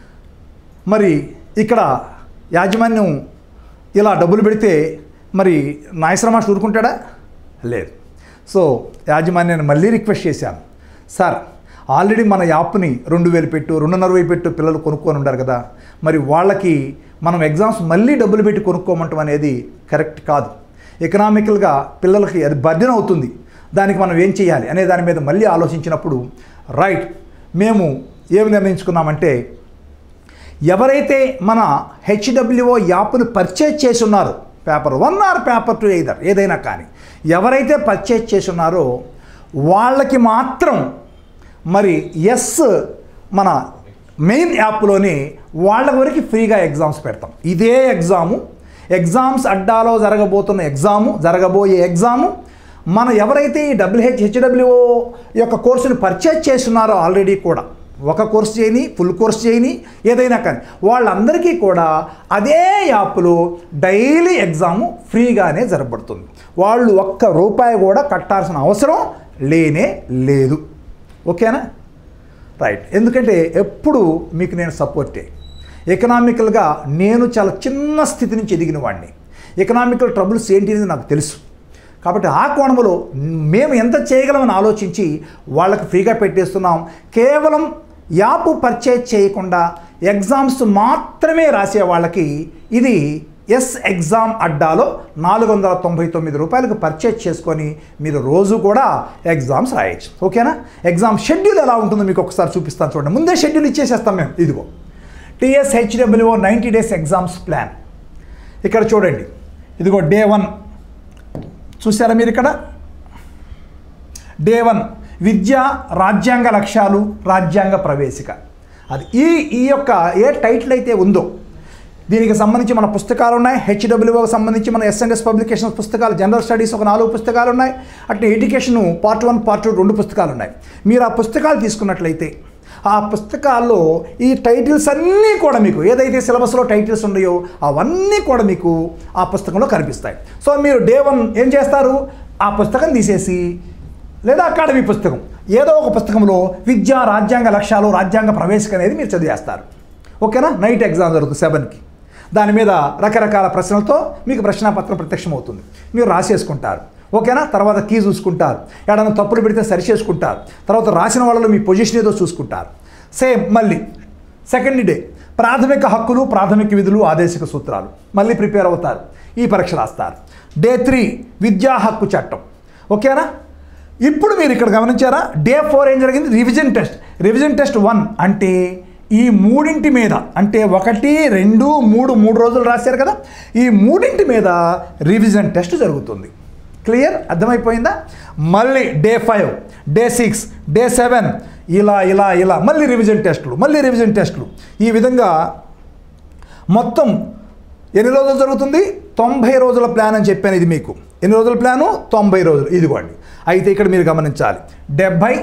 మరి ఇక్కడ యాజమాన్యం ఇలా డబ్బులు పెడితే మరి నాయశ్రమ ఊరుకుంటాడా లేదు సో యాజమాన్యాన్ని మళ్ళీ రిక్వెస్ట్ చేశాను సార్ ఆల్రెడీ మన యాప్ని రెండు వేలు పెట్టు రెండున్నర వేలు పెట్టు పిల్లలు కొనుక్కొని ఉంటారు కదా మరి వాళ్ళకి మనం ఎగ్జామ్స్ మళ్ళీ డబ్బులు పెట్టి కొనుక్కోమంటాం అనేది కరెక్ట్ కాదు ఎకనామికల్గా పిల్లలకి అది బర్డెన్ అవుతుంది దానికి మనం ఏం చేయాలి అనే దాని మీద మళ్ళీ ఆలోచించినప్పుడు రైట్ మేము ఏమి నిర్ణయించుకున్నామంటే ఎవరైతే మన హెచ్డబ్ల్యూఓ యాప్ను పర్చేజ్ చేసి ఉన్నారో paper one or paper two either ఏదైనా కానీ ఎవరైతే పర్చేజ్ చేసి ఉన్నారో వాళ్ళకి మాత్రం మరి ఎస్ మన మెయిన్ యాప్లోని వాళ్ళ వరకు ఫ్రీగా ఎగ్జామ్స్ పెడతాం ఇదే ఎగ్జాము ఎగ్జామ్స్ అడ్డాలో జరగబోతున్న ఎగ్జాము జరగబోయే ఎగ్జాము మన ఎవరైతే ఈ డబ్ల్యూహెచ్ హెచ్డబ్ల్యూఓ యొక్క కోర్సుని పర్చేజ్ చేస్తున్నారో ఆల్రెడీ కూడా ఒక కోర్స్ చేయని ఫుల్ కోర్స్ చేయని ఏదైనా కానీ వాళ్ళందరికీ కూడా అదే యాప్లో డైలీ ఎగ్జాము ఫ్రీగానే జరగబడుతుంది వాళ్ళు ఒక్క రూపాయి కూడా కట్టాల్సిన అవసరం లేనే లేదు ఓకేనా రైట్ ఎందుకంటే ఎప్పుడు మీకు నేను సపోర్టే ఎకనామికల్గా నేను చాలా చిన్న స్థితి నుంచి ఎదిగిన వాడిని ఎకనామికల్ ట్రబుల్స్ ఏంటి అనేది నాకు తెలుసు కాబట్టి ఆ కోణంలో మేము ఎంత చేయగలమని ఆలోచించి వాళ్ళకి ఫ్రీగా పెట్టేస్తున్నాం కేవలం యాప్ పర్చేజ్ చేయకుండా ఎగ్జామ్స్ మాత్రమే రాసే వాళ్ళకి ఇది ఎస్ ఎగ్జామ్ అడ్డాలో నాలుగు వందల తొంభై తొమ్మిది రూపాయలకు పర్చేజ్ చేసుకొని మీరు రోజు కూడా ఎగ్జామ్స్ రాయొచ్చు ఓకేనా ఎగ్జామ్ షెడ్యూల్ ఎలా ఉంటుందో మీకు ఒకసారి చూపిస్తాను చూడండి ముందే షెడ్యూల్ ఇచ్చేసేస్తాం మేము ఇదిగో TS HWO ninety days exams plan ఇక్కడ చూడండి ఇదిగో డే వన్ చూసారా మీరు ఇక్కడ డే వన్ విద్య రాజ్యాంగ లక్ష్యాలు రాజ్యాంగ ప్రవేశిక అది ఈ ఈ యొక్క ఏ టైటిల్ అయితే ఉందో దీనికి సంబంధించి మన పుస్తకాలు ఉన్నాయి హెచ్డబ్ల్యూఓకి సంబంధించి మన ఎస్ఎన్ఎస్ పబ్లికేషన్స్ పుస్తకాలు జనరల్ స్టడీస్ ఒక నాలుగు పుస్తకాలు ఉన్నాయి అట్లా education part one part two రెండు పుస్తకాలు ఉన్నాయి మీరు ఆ పుస్తకాలు తీసుకున్నట్లయితే ఆ పుస్తకాల్లో ఈ టైటిల్స్ అన్నీ కూడా మీకు ఏదైతే సిలబస్లో టైటిల్స్ ఉన్నాయో అవన్నీ కూడా మీకు ఆ పుస్తకంలో కనిపిస్తాయి సో మీరు డే వన్ ఏం చేస్తారు ఆ పుస్తకం తీసేసి లేదా అకాడమీ పుస్తకం ఏదో ఒక పుస్తకంలో విద్య రాజ్యాంగ లక్ష్యాలు రాజ్యాంగ ప్రవేశిక అనేది మీరు చదివేస్తారు ఓకేనా నైట్ ఎగ్జామ్ జరుగుతుంది సెవెన్కి దాని మీద రకరకాల ప్రశ్నలతో మీకు ప్రశ్నాపత్రం ప్రత్యక్షమవుతుంది మీరు రాసేసుకుంటారు ఓకేనా తర్వాత కీ చూసుకుంటారు ఏడైనా తప్పులు పెడితే సరి చేసుకుంటారు తర్వాత రాసిన వాళ్ళలో మీ పొజిషన్ ఏదో చూసుకుంటారు సేమ్ మళ్ళీ సెకండ్ డే ప్రాథమిక హక్కులు ప్రాథమిక విధులు ఆదేశిక సూత్రాలు మళ్ళీ ప్రిపేర్ అవుతారు ఈ పరీక్ష రాస్తారు డే త్రీ విద్యా హక్కు చట్టం ఓకేనా ఇప్పుడు మీరు ఇక్కడ గమనించారా డే ఫోర్ ఏం జరిగింది revision test revision test one అంటే ఈ మూడింటి మీద అంటే ఒకటి రెండు మూడు మూడు రోజులు రాశారు కదా ఈ మూడింటి మీద రివిజన్ టెస్ట్ జరుగుతుంది క్లియర్ అర్థమైపోయిందా మళ్ళీ day five day six day seven ఇలా ఇలా ఇలా మళ్ళీ రివిజన్ టెస్టులు మళ్ళీ రివిజన్ టెస్టులు ఈ విధంగా మొత్తం ఎన్ని రోజులు జరుగుతుంది తొంభై రోజుల ప్లాన్ అని చెప్పాను ఇది మీకు ఎన్ని రోజుల ప్లాను తొంభై రోజులు ఇదిగోండి అయితే ఇక్కడ మీరు గమనించాలి డెబ్భై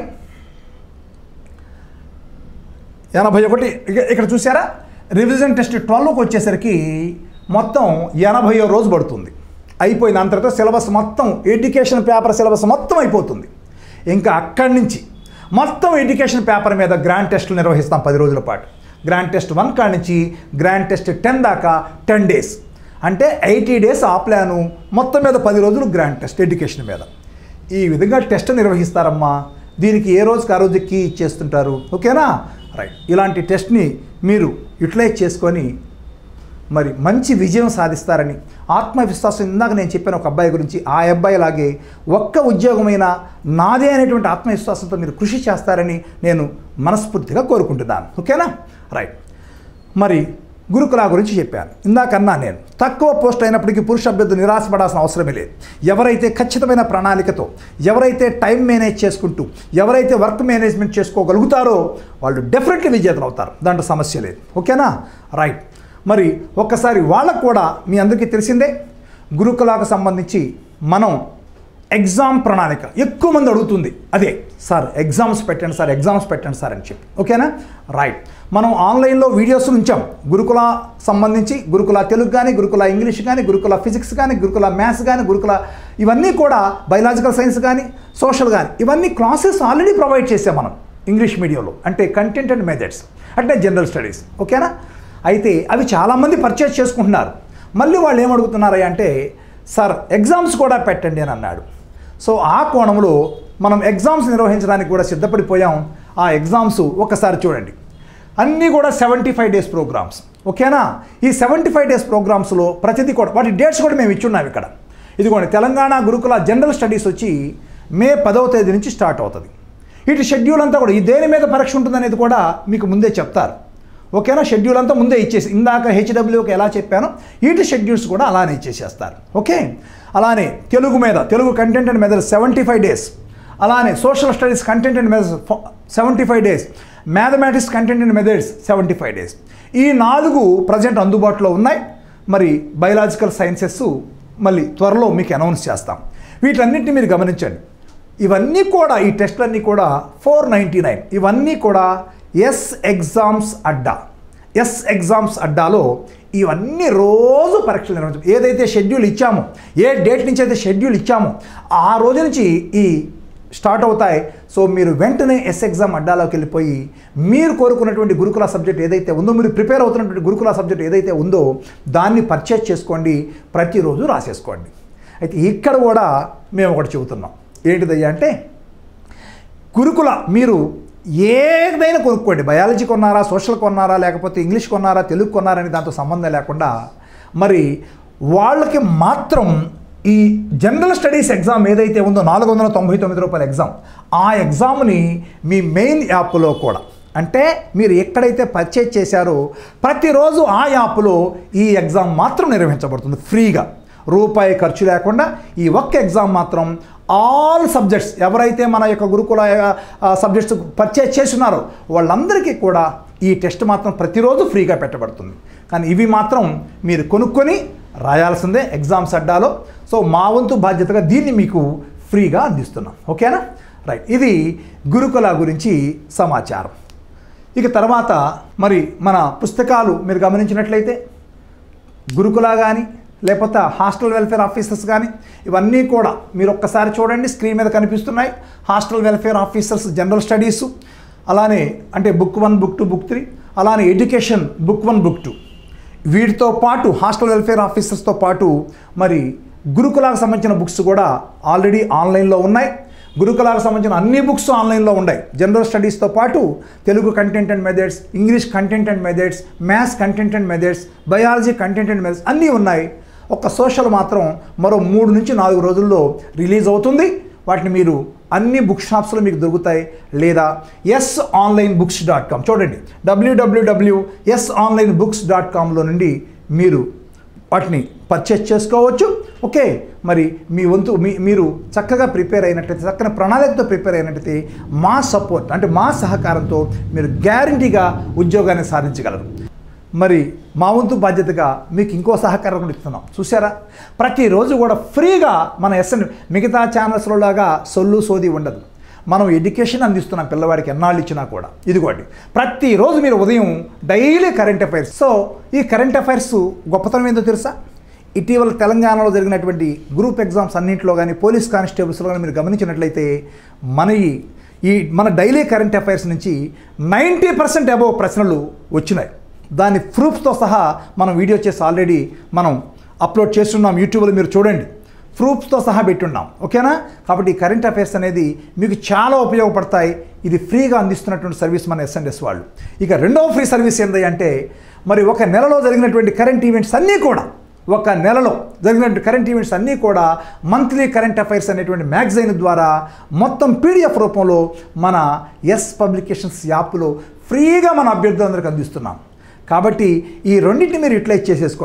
ఎనభై ఒకటి ఇక- ఇక్కడ చూసారా రివిజన్ టెస్ట్ ట్వెల్వ్కి వచ్చేసరికి మొత్తం ఎనభైయో రోజు పడుతుంది అయిపోయిన అంత తర్వాత సిలబస్ మొత్తం ఎడ్యుకేషన్ పేపర్ సిలబస్ మొత్తం అయిపోతుంది ఇంకా అక్కడి నుంచి మొత్తం ఎడ్యుకేషన్ పేపర్ మీద గ్రాండ్ టెస్టులు నిర్వహిస్తాం పది రోజుల పాటు గ్రాండ్ టెస్ట్ వన్ కాడి నుంచి గ్రాండ్ టెస్ట్ టెన్ దాకా టెన్ డేస్ అంటే ఎయిటీ డేస్ ఆ ప్లాను మొత్తం మీద పది రోజులు గ్రాండ్ టెస్ట్ ఎడ్యుకేషన్ మీద ఈ విధంగా టెస్ట్ నిర్వహిస్తారమ్మా దీనికి ఏ రోజుకి ఆ రోజు కీ ఇచ్చేస్తుంటారు ఓకేనా రైట్ ఇలాంటి టెస్ట్ని మీరు యూటిలైజ్ చేసుకొని మరి మంచి విజయం సాధిస్తారని ఆత్మవిశ్వాసం ఇందాక నేను చెప్పాను ఒక అబ్బాయి గురించి ఆ అబ్బాయి లాగే ఒక్క ఉద్యోగమైన నాదే అనేటువంటి ఆత్మవిశ్వాసంతో మీరు కృషి చేస్తారని నేను మనస్ఫూర్తిగా కోరుకుంటున్నాను ఓకేనా రైట్ మరి గురుకుల గురించి చెప్పాను ఇందాకన్నా నేను తక్కువ పోస్ట్ అయినప్పటికీ పురుష అభ్యర్థులు నిరాశపడాల్సిన అవసరమే లేదు ఎవరైతే ఖచ్చితమైన ప్రణాళికతో ఎవరైతే టైం మేనేజ్ చేసుకుంటూ ఎవరైతే వర్క్ మేనేజ్మెంట్ చేసుకోగలుగుతారో వాళ్ళు డెఫినెట్లీ విజేతలు అవుతారు దాంట్లో సమస్య లేదు ఓకేనా రైట్ మరి ఒక్కసారి వాళ్ళకు కూడా మీ అందరికీ తెలిసిందే గురుకులాకు సంబంధించి మనం ఎగ్జామ్ ప్రణాళిక ఎక్కువ మంది అడుగుతుంది అదే సార్ ఎగ్జామ్స్ పెట్టండి సార్ ఎగ్జామ్స్ పెట్టండి సార్ అని చెప్పి ఓకేనా రైట్ మనం ఆన్లైన్లో వీడియోస్ ఉంచాం గురుకుల సంబంధించి గురుకుల తెలుగు కానీ గురుకుల ఇంగ్లీష్ కానీ గురుకుల ఫిజిక్స్ కానీ గురుకుల మ్యాథ్స్ కానీ గురుకుల ఇవన్నీ కూడా బయలాజికల్ సైన్స్ కానీ సోషల్ కానీ ఇవన్నీ క్లాసెస్ ఆల్రెడీ ప్రొవైడ్ చేసాం మనం ఇంగ్లీష్ మీడియంలో అంటే కంటెంట్ అండ్ మెథడ్స్ అంటే జనరల్ స్టడీస్ ఓకేనా అయితే అవి చాలామంది పర్చేస్ చేసుకుంటున్నారు మళ్ళీ వాళ్ళు ఏమడుగుతున్నారా అంటే సార్ ఎగ్జామ్స్ కూడా పెట్టండి అని అన్నాడు సో ఆ కోణంలో మనం ఎగ్జామ్స్ నిర్వహించడానికి కూడా సిద్ధపడిపోయాం ఆ ఎగ్జామ్స్ ఒకసారి చూడండి అన్నీ కూడా సెవెంటీ ఫైవ్ డేస్ ప్రోగ్రామ్స్ ఓకేనా ఈ సెవెంటీ ఫైవ్ డేస్ ప్రోగ్రామ్స్లో ప్రతిదీ కూడా వాటి డేట్స్ కూడా మేము ఇచ్చున్నాం ఇక్కడ ఇదిగోండి తెలంగాణ గురుకుల జనరల్ స్టడీస్ వచ్చి మే పదవ తేదీ నుంచి స్టార్ట్ అవుతుంది ఇటు షెడ్యూల్ అంతా కూడా ఈ దేని మీద పరీక్ష ఉంటుందనేది కూడా మీకు ముందే చెప్తారు ఓకేనా షెడ్యూల్ అంతా ముందే ఇచ్చేసి ఇందాక హెచ్డబ్ల్యూకి ఎలా చెప్పానో వీటి షెడ్యూల్స్ కూడా అలానే ఇచ్చేసేస్తారు ఓకే అలానే తెలుగు మీద Telugu content and methods seventy five days అలానే social studies content and methods seventy five days mathematics content and methods seventy five days ఈ నాలుగు ప్రజెంట్ అందుబాటులో ఉన్నాయి మరి బయలాజికల్ సైన్సెస్ మళ్ళీ త్వరలో మీకు అనౌన్స్ చేస్తాం వీటన్నిటిని మీరు గమనించండి ఇవన్నీ కూడా ఈ టెస్ట్లన్నీ కూడా ఫోర్ నైంటీ నైన్ ఇవన్నీ కూడా S exams Adda S exams అడ్డాలో ఇవన్నీ రోజు పరీక్షలు నిర్వహించాం ఏదైతే షెడ్యూల్ ఇచ్చామో ఏ డేట్ నుంచి అయితే షెడ్యూల్ ఇచ్చామో ఆ రోజు నుంచి ఈ స్టార్ట్ అవుతాయి సో మీరు వెంటనే ఎస్ ఎగ్జామ్ అడ్డాలోకి వెళ్ళిపోయి మీరు కోరుకున్నటువంటి గురుకుల సబ్జెక్ట్ ఏదైతే ఉందో మీరు ప్రిపేర్ అవుతున్నటువంటి గురుకుల సబ్జెక్ట్ ఏదైతే ఉందో దాన్ని పర్చేస్ చేసుకోండి ప్రతిరోజు రాసేసుకోండి అయితే ఇక్కడ కూడా మేము ఒకటి చెబుతున్నాం ఏంటిదయ్యా అంటే గురుకుల మీరు ఏదైనా కొనుక్కోండి బయాలజీ కొన్నారా సోషల్ కొన్నారా లేకపోతే ఇంగ్లీష్ కొన్నారా తెలుగు కొన్నారని దాంతో సంబంధం లేకుండా మరి వాళ్ళకి మాత్రం ఈ జనరల్ స్టడీస్ ఎగ్జామ్ ఏదైతే ఉందో నాలుగు వందల తొంభై తొమ్మిది రూపాయల ఎగ్జామ్ ఆ ఎగ్జామ్ని మీ మెయిన్ యాప్లో కూడా అంటే మీరు ఎక్కడైతే పర్చేజ్ చేశారో ప్రతిరోజు ఆ యాప్లో ఈ ఎగ్జామ్ మాత్రం నిర్వహించబడుతుంది ఫ్రీగా రూపాయి ఖర్చు లేకుండా ఈ ఒక్క ఎగ్జామ్ మాత్రం ఆల్ సబ్జెక్ట్స్ ఎవరైతే మన యొక్క గురుకుల సబ్జెక్ట్స్ పర్చేజ్ చేస్తున్నారో వాళ్ళందరికీ కూడా ఈ టెస్ట్ మాత్రం ప్రతిరోజు ఫ్రీగా పెట్టబడుతుంది కానీ ఇవి మాత్రం మీరు కొనుక్కొని రాయాల్సిందే ఎగ్జామ్స్ అడ్డాలో సో మా వంతు బాధ్యతగా దీన్ని మీకు ఫ్రీగా అందిస్తున్నాం ఓకేనా రైట్ ఇది గురుకుల గురించి సమాచారం ఇక తర్వాత మరి మన పుస్తకాలు మీరు గమనించినట్లయితే గురుకుల కానీ లేకపోతే హాస్టల్ వెల్ఫేర్ ఆఫీసర్స్ కానీ ఇవన్నీ కూడా మీరు ఒక్కసారి చూడండి స్క్రీన్ మీద కనిపిస్తున్నాయి hostel welfare officers general studies అలానే అంటే book one book two book three అలానే education book one book two వీటితో పాటు హాస్టల్ వెల్ఫేర్ ఆఫీసర్స్తో పాటు మరి గురుకులాకు సంబంధించిన బుక్స్ కూడా ఆల్రెడీ ఆన్లైన్లో ఉన్నాయి గురుకులాకు సంబంధించిన అన్ని బుక్స్ ఆన్లైన్లో ఉన్నాయి జనరల్ స్టడీస్తో పాటు Telugu content and methods English content and methods maths content and methods biology content and methods అన్నీ ఉన్నాయి ఒక్క సోషల్ మాత్రం మరో మూడు నుంచి నాలుగు రోజుల్లో రిలీజ్ అవుతుంది వాటిని మీరు అన్ని బుక్ షాప్స్లో మీకు దొరుకుతాయి లేదా S online books dot com చూడండి డబ్ల్యూడబ్ల్యూడబ్ల్యూ ఎస్ ఆన్లైన్ బుక్స్ డాట్ కామ్లో నుండి మీరు వాటిని పర్చేస్ చేసుకోవచ్చు ఓకే మరి మీ వంతు మీ మీరు చక్కగా ప్రిపేర్ అయినట్టయితే చక్కని ప్రణాళికతో ప్రిపేర్ అయినట్టయితే మా సపోర్ట్ అంటే మా సహకారంతో మీరు గ్యారంటీగా ఉద్యోగాన్ని సాధించగలరు మరి మా వంతు బాధ్యతగా మీకు ఇంకో సహకారం కూడా ఇస్తున్నాం చూసారా ప్రతిరోజు కూడా ఫ్రీగా మన ఎస్ఎన్ మిగతా ఛానల్స్లో లాగా సొల్లు సోది ఉండదు మనం ఎడ్యుకేషన్ అందిస్తున్నాం పిల్లవాడికి ఎన్నాళ్ళు ఇచ్చినా కూడా ఇదిగోండి ప్రతిరోజు మీరు ఉదయం డైలీ కరెంట్ అఫైర్స్ సో ఈ కరెంట్ అఫైర్స్ గొప్పతనం ఏందో తెలుసా ఇటీవల తెలంగాణలో జరిగినటువంటి గ్రూప్ ఎగ్జామ్స్ అన్నింటిలో కానీ పోలీస్ కానిస్టేబుల్స్లో కానీ మీరు గమనించినట్లయితే మన ఈ ఈ మన డైలీ కరెంట్ అఫైర్స్ నుంచి నైంటీ పర్సెంట్ అబోవ్ ప్రశ్నలు వచ్చినాయి దాని ప్రూఫ్తో సహా మనం వీడియో చేసి ఆల్రెడీ మనం అప్లోడ్ చేస్తున్నాం యూట్యూబ్లో మీరు చూడండి ప్రూఫ్స్తో సహా పెట్టున్నాం ఓకేనా కాబట్టి ఈ కరెంట్ అఫైర్స్ అనేది మీకు చాలా ఉపయోగపడతాయి ఇది ఫ్రీగా అందిస్తున్నటువంటి సర్వీస్ మన ఎస్ఎన్ఎస్ వాళ్ళు ఇక రెండవ ఫ్రీ సర్వీస్ ఏంటి అంటే మరి ఒక నెలలో జరిగినటువంటి కరెంట్ ఈవెంట్స్ అన్నీ కూడా ఒక నెలలో జరిగినటువంటి కరెంట్ ఈవెంట్స్ అన్నీ కూడా మంత్లీ కరెంట్ అఫైర్స్ అనేటువంటి మ్యాగజైన్ ద్వారా మొత్తం పీడిఎఫ్ రూపంలో మన ఎస్ పబ్లికేషన్స్ యాప్లో ఫ్రీగా మన అభ్యర్థులందరికీ అందిస్తున్నాం కాబట్టి ఈ రెండింటిని మీరు యూటిలైజ్ చేసేసుకోండి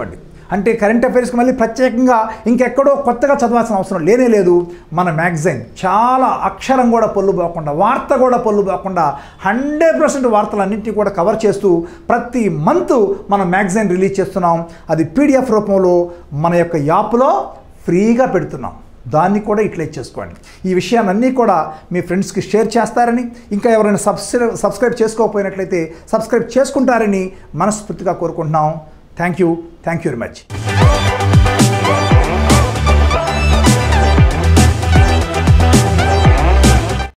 అంటే కరెంట్ అఫైర్స్కి మళ్ళీ ప్రత్యేకంగా ఇంకెక్కడో కొత్తగా చదవాల్సిన అవసరం లేనే లేదు మన మ్యాగజైన్ చాలా అక్షరం కూడా పొల్లు పోకుండా వార్త కూడా పొల్లు పోకుండా హండ్రెడ్ పర్సెంట్ వార్తలన్నింటినీ కూడా కవర్ చేస్తూ ప్రతి మంత్ మనం మ్యాగజైన్ రిలీజ్ చేస్తున్నాం అది పీడిఎఫ్ రూపంలో మన యొక్క యాప్లో ఫ్రీగా పెడుతున్నాం దాన్ని కూడా ఇట్లా చేసుకోండి ఈ విషయాలన్నీ కూడా మీ ఫ్రెండ్స్కి షేర్ చేస్తారని ఇంకా ఎవరైనా సబ్స్క్రైబ్ సబ్స్క్రైబ్ చేసుకోకపోయినట్లయితే సబ్స్క్రైబ్ చేసుకుంటారని మనస్ఫూర్తిగా కోరుకుంటున్నాం thank you thank you very much